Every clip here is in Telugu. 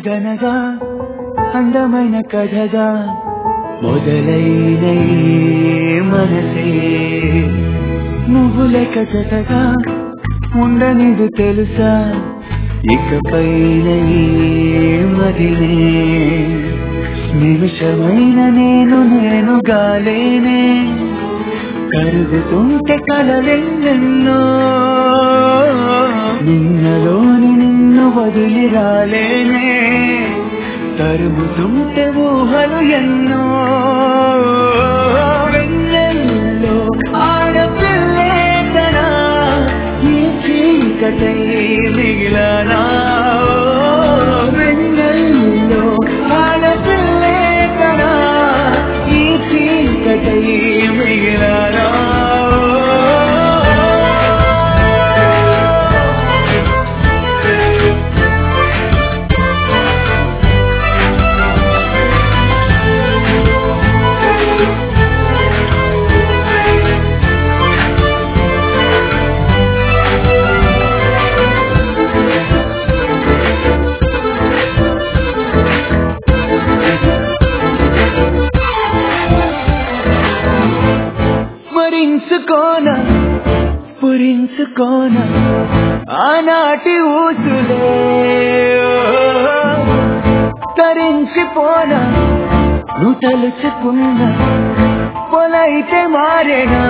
అనగనగా అందమైన కథగా మొదలైన ఈ మనసే నువ్వు లెక్క జతగా ఉండనిది తెలుసా ఇకపైన ఈ మదినే నిమిషమైన నేను నేను గాలేనే కరుగుతుంటే కలలెన్నెన్నో నిన్నలోని నిన్ను వదిలి రాలేనే తరుగుతుంటే ఊహలు ఎన్నో వెన్నెల్లో ఆడపిల్లే తనా ఈ చీకటై మిగిలనా వెన్నెల్లో ఆడపిల్లే తనా ఈ చీకటై మిగిలనా స్మరించుకోన పురించుకోన ఆనాటి ఊసులే తరించిపోన నువ్వు తలుచుకున్న పొలైతే మారేనా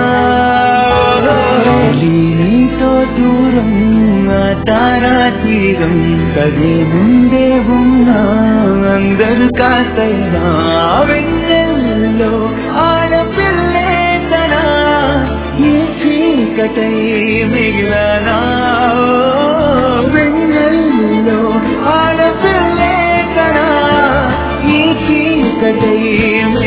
నీతో దూరం ఆ తారా తీరం కదే ముందే ఉన్నా అందరు కాస్తైనా వెన్నెల్లో ఆడపిల్లే తన ఈ చీకటై మిగిలనా వెన్నెల్లో ఆడపిల్లే తన ఈ చీకటై